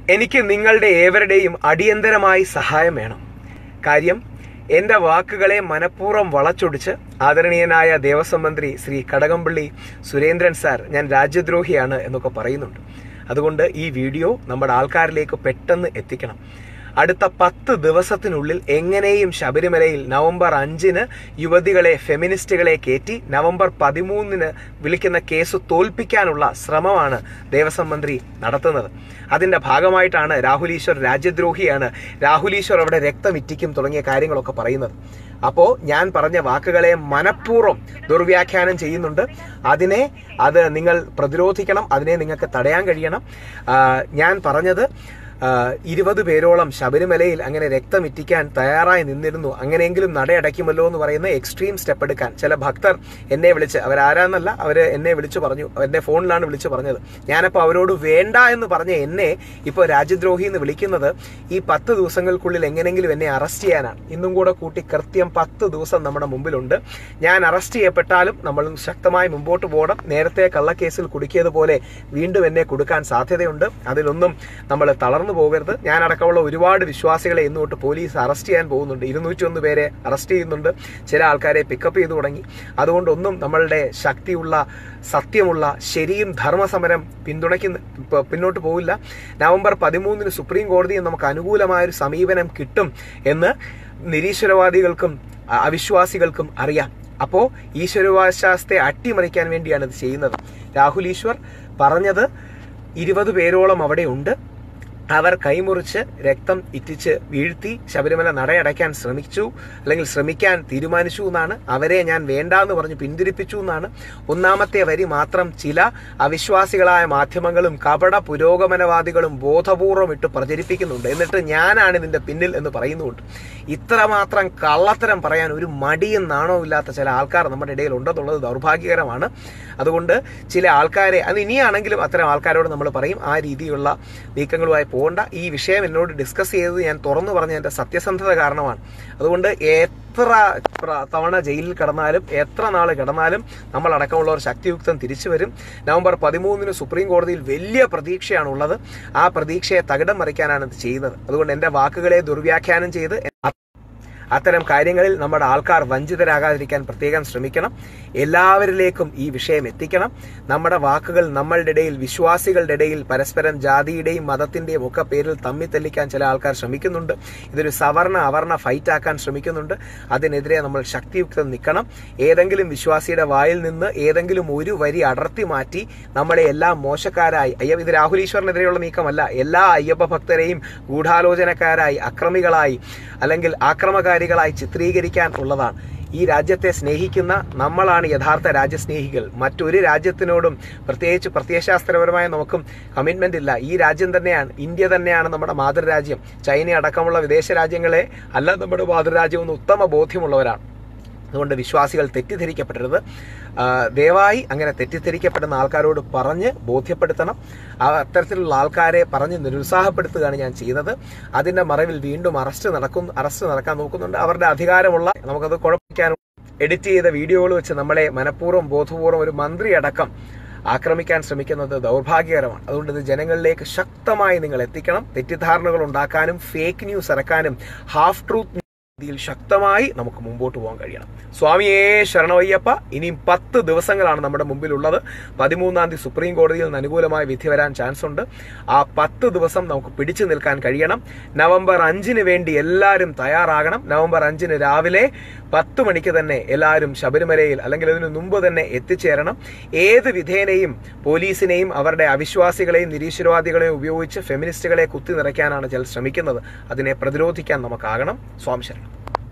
എനിക്ക് നിങ്ങളുടെ ഏവരുടെയും അടിയന്തരമായി സഹായം വേണം കാര്യം എൻ്റെ വാക്കുകളെ മനഃപൂർവ്വം വളച്ചൊടിച്ച് ആദരണീയനായ ദേവസ്വം മന്ത്രി ശ്രീ കടകംപള്ളി സുരേന്ദ്രൻ സാർ ഞാൻ രാജ്യദ്രോഹിയാണ് എന്നൊക്കെ പറയുന്നുണ്ട് അതുകൊണ്ട് ഈ വീഡിയോ നമ്മുടെ ആൾക്കാരിലേക്ക് പെട്ടെന്ന് എത്തിക്കണം അടുത്ത പത്ത് ദിവസത്തിനുള്ളിൽ എങ്ങനെയും ശബരിമലയിൽ നവംബർ അഞ്ചിന് യുവതികളെ ഫെമിനിസ്റ്റുകളെ കയറ്റി നവംബർ പതിമൂന്നിന് വിളിക്കുന്ന കേസ് തോൽപ്പിക്കാനുള്ള ശ്രമമാണ് ദേവസ്വം മന്ത്രി നടത്തുന്നത് അതിന്റെ ഭാഗമായിട്ടാണ് രാഹുൽ ഈശ്വർ രാജ്യദ്രോഹിയാണ് രാഹുൽ ഈശ്വർ അവിടെ രക്തം ഇറ്റിക്കും തുടങ്ങിയ കാര്യങ്ങളൊക്കെ പറയുന്നത് അപ്പോൾ ഞാൻ പറഞ്ഞ വാക്കുകളെ മനഃപൂർവ്വം ദുർവ്യാഖ്യാനം ചെയ്യുന്നുണ്ട് അതിനെ അത് നിങ്ങൾ പ്രതിരോധിക്കണം അതിനെ നിങ്ങൾക്ക് തടയാൻ കഴിയണം ആ, ഞാൻ പറഞ്ഞത് ഇരുപത് പേരോളം ശബരിമലയിൽ അങ്ങനെ രക്തം ഇറ്റിക്കാൻ തയ്യാറായി നിന്നിരുന്നു അങ്ങനെയെങ്കിലും നടയടയ്ക്കുമല്ലോ എന്ന് പറയുന്ന എക്സ്ട്രീം സ്റ്റെപ്പ് എടുക്കാൻ ചില ഭക്തർ എന്നെ വിളിച്ച് അവരാരാന്നല്ല അവർ എന്നെ വിളിച്ചു പറഞ്ഞു എന്നെ ഫോണിലാണ് വിളിച്ചു പറഞ്ഞത് ഞാനപ്പോൾ അവരോട് വേണ്ട എന്ന് പറഞ്ഞ എന്നെ ഇപ്പോൾ രാജ്യദ്രോഹി എന്ന് വിളിക്കുന്നത് ഈ പത്ത് ദിവസങ്ങൾക്കുള്ളിൽ എങ്ങനെയെങ്കിലും എന്നെ അറസ്റ്റ് ചെയ്യാനാണ് ഇന്നും കൂടെ കൂട്ടി കൃത്യം പത്ത് ദിവസം നമ്മുടെ മുമ്പിലുണ്ട് ഞാൻ അറസ്റ്റ് ചെയ്യപ്പെട്ടാലും നമ്മൾ ശക്തമായി മുമ്പോട്ട് പോകണം നേരത്തെ കള്ളക്കേസിൽ കുടുക്കിയതുപോലെ വീണ്ടും എന്നെ കൊടുക്കാൻ സാധ്യതയുണ്ട് അതിലൊന്നും നമ്മൾ തളർന്നു പോകരുത് ഞാൻ അടക്കമുള്ള ഒരുപാട് വിശ്വാസികളെ ഇന്ന് തൊട്ട് പോലീസ് അറസ്റ്റ് ചെയ്യാൻ പോകുന്നുണ്ട് ഇരുന്നൂറ്റി ഒന്ന് പേരെ അറസ്റ്റ് ചെയ്യുന്നുണ്ട് ചില ആൾക്കാരെ പിക്കപ്പ് ചെയ്തു തുടങ്ങി അതുകൊണ്ടൊന്നും നമ്മളുടെ ശക്തിയുള്ള സത്യമുള്ള ശരിയും ധർമ്മസമരം പിന്തുണയ്ക്കുന്ന പ- പിന്നോട്ട് പോവില്ല നവംബർ പതിമൂന്നിന് സുപ്രീം കോടതിയിൽ നമുക്ക് അനുകൂലമായൊരു സമീപനം കിട്ടും എന്ന് നിരീശ്വരവാദികൾക്കും അ- അവിശ്വാസികൾക്കും അറിയാം അപ്പോൾ ഈശ്വരവിശ്വാസത്തെ അട്ടിമറിക്കാൻ വേണ്ടിയാണ് ഇത് ചെയ്യുന്നത് രാഹുൽ ഈശ്വർ പറഞ്ഞത് ഇരുപത് പേരോളം അവിടെ ഉണ്ട് അവർ കൈമുറിച്ച് രക്തം ഇറ്റിച്ച് വീഴ്ത്തി ശബരിമല നടയടയ്ക്കാൻ ശ്രമിച്ചു അല്ലെങ്കിൽ ശ്രമിക്കാൻ തീരുമാനിച്ചു എന്നാണ് അവരെ ഞാൻ വേണ്ടാന്ന് പറഞ്ഞ് പിന്തിരിപ്പിച്ചു എന്നാണ് ഒന്നാമത്തെ വരി മാത്രം ചില അവിശ്വാസികളായ മാധ്യമങ്ങളും കപട പുരോഗമനവാദികളും ബോധപൂർവം ഇട്ട് പ്രചരിപ്പിക്കുന്നുണ്ട് എന്നിട്ട് ഞാനാണ് ഇതിന്റെ പിന്നിൽ എന്ന് പറയുന്നുണ്ട് ഇത്രമാത്രം കള്ളത്തരം പറയാൻ ഒരു മടിയും നാണവും ഇല്ലാത്ത ചില ആൾക്കാർ നമ്മുടെ ഇടയിൽ ഉണ്ടെന്നുള്ളത് ദൗർഭാഗ്യകരമാണ് അതുകൊണ്ട് ചില ആൾക്കാരെ അത് ഇനിയാണെങ്കിലും അത്തരം ആൾക്കാരോട് നമ്മൾ പറയും ആ രീതിയിലുള്ള നീക്കങ്ങളുമായി പോകണ്ട ഈ വിഷയം എന്നോട് ഡിസ്കസ് ചെയ്തത് ഞാൻ തുറന്നു പറഞ്ഞ എൻ്റെ സത്യസന്ധത കാരണമാണ് അതുകൊണ്ട് എത്ര പ്ര- തവണ ജയിലിൽ കിടന്നാലും എത്ര നാൾ കിടന്നാലും നമ്മൾ അടക്കമുള്ളവർ ശക്തിയുക്തം തിരിച്ചു വരും നവംബർ പതിമൂന്നിന് സുപ്രീം കോടതിയിൽ വലിയ പ്രതീക്ഷയാണ് ഉള്ളത് ആ പ്രതീക്ഷയെ തകിടം മറിക്കാനാണ് ഇത് ചെയ്യുന്നത് അതുകൊണ്ട് എൻ്റെ വാക്കുകളെ ദുർവ്യാഖ്യാനം ചെയ്ത് അത്തരം കാര്യങ്ങളിൽ നമ്മുടെ ആൾക്കാർ വഞ്ചിതരാകാതിരിക്കാൻ പ്രത്യേകം ശ്രമിക്കണം എല്ലാവരിലേക്കും ഈ വിഷയം എത്തിക്കണം നമ്മുടെ വാക്കുകൾ നമ്മളുടെ ഇടയിൽ വിശ്വാസികളുടെ ഇടയിൽ പരസ്പരം ജാതിയുടെയും മതത്തിന്റെയും ഒക്കെ പേരിൽ തമ്മി തെല്ലിക്കാൻ ചില ആൾക്കാർ ശ്രമിക്കുന്നുണ്ട് ഇതൊരു സവർണ അവർണ ഫൈറ്റ് ആക്കാൻ ശ്രമിക്കുന്നുണ്ട് അതിനെതിരെ നമ്മൾ ശക്തിയുക്തം നിൽക്കണം ഏതെങ്കിലും വിശ്വാസിയുടെ വായിൽ നിന്ന് ഏതെങ്കിലും ഒരു വരി അടർത്തി മാറ്റി നമ്മളെ എല്ലാം മോശക്കാരായി അയ്യ ഇത് രാഹുൽ ഈശ്വറിനെതിരെയുള്ള നീക്കമല്ല എല്ലാ അയ്യപ്പ ഭക്തരെയും ഗൂഢാലോചനക്കാരായി അക്രമികളായി അല്ലെങ്കിൽ ആക്രമകാരികളായി ചിത്രീകരിക്കാൻ ഉള്ളതാണ് ഈ രാജ്യത്തെ സ്നേഹിക്കുന്ന നമ്മളാണ് യഥാർത്ഥ രാജ്യസ്നേഹികൾ മറ്റൊരു രാജ്യത്തിനോടും പ്രത്യേകിച്ച് പ്രത്യയശാസ്ത്രപരമായ നമുക്കും കമ്മിറ്റ്മെന്റ് ഇല്ല ഈ രാജ്യം തന്നെയാണ് ഇന്ത്യ തന്നെയാണ് നമ്മുടെ മാതൃരാജ്യം ചൈന അടക്കമുള്ള വിദേശ രാജ്യങ്ങളെ അല്ല നമ്മുടെ മാതൃരാജ്യം എന്ന് ഉത്തമ ബോധ്യമുള്ളവരാണ് അതുകൊണ്ട് വിശ്വാസികൾ തെറ്റിദ്ധരിക്കപ്പെടരുത് ആ, ദയവായി അങ്ങനെ തെറ്റിദ്ധരിക്കപ്പെടുന്ന ആൾക്കാരോട് പറഞ്ഞ് ബോധ്യപ്പെടുത്തണം ആ അത്തരത്തിലുള്ള ആൾക്കാരെ പറഞ്ഞ് നിരുത്സാഹപ്പെടുത്തുകയാണ് ഞാൻ ചെയ്യുന്നത് അതിന്റെ മറവിൽ വീണ്ടും അറസ്റ്റ് നടക്കും അറസ്റ്റ് നടക്കാൻ നോക്കുന്നുണ്ട് അവരുടെ അധികാരമുള്ള നമുക്കത് കുഴപ്പിക്കാനും എഡിറ്റ് ചെയ്ത വീഡിയോകൾ വെച്ച് നമ്മളെ മനഃപൂർവ്വം ബോധപൂർവ്വം ഒരു മന്ത്രി അടക്കം ആക്രമിക്കാൻ ശ്രമിക്കുന്നത് ദൗർഭാഗ്യകരമാണ് അതുകൊണ്ട് ഇത് ജനങ്ങളിലേക്ക് ശക്തമായി നിങ്ങൾ എത്തിക്കണം തെറ്റിദ്ധാരണകൾ ഉണ്ടാക്കാനും ഫേക്ക് ന്യൂസ് ഇറക്കാനും ഹാഫ് ട്രൂത്ത് രീതിയിൽ ശക്തമായി നമുക്ക് മുമ്പോട്ട് പോകാൻ കഴിയണം സ്വാമിയേ ശരണവയ്യപ്പ ഇനിയും പത്ത് ദിവസങ്ങളാണ് നമ്മുടെ മുമ്പിലുള്ളത് പതിമൂന്നാം തീയതി സുപ്രീം കോടതിയിൽ നിന്ന് അനുകൂലമായ വിധി വരാൻ ചാൻസ് ഉണ്ട് ആ പത്ത് ദിവസം നമുക്ക് പിടിച്ചു നിൽക്കാൻ കഴിയണം നവംബർ അഞ്ചിന് വേണ്ടി എല്ലാവരും തയ്യാറാകണം നവംബർ അഞ്ചിന് രാവിലെ പത്ത് മണിക്ക് തന്നെ എല്ലാവരും ശബരിമലയിൽ അല്ലെങ്കിൽ അതിനു മുമ്പ് തന്നെ എത്തിച്ചേരണം ഏത് വിധേനയും പോലീസിനെയും അവരുടെ അവിശ്വാസികളെയും നിരീശ്വരവാദികളെയും ഉപയോഗിച്ച് ഫെമിനിസ്റ്റുകളെ കുത്തി നിറയ്ക്കാനാണ് ചിലർ ശ്രമിക്കുന്നത് അതിനെ പ്രതിരോധിക്കാൻ നമുക്കാകണം സ്വാമി ശരണം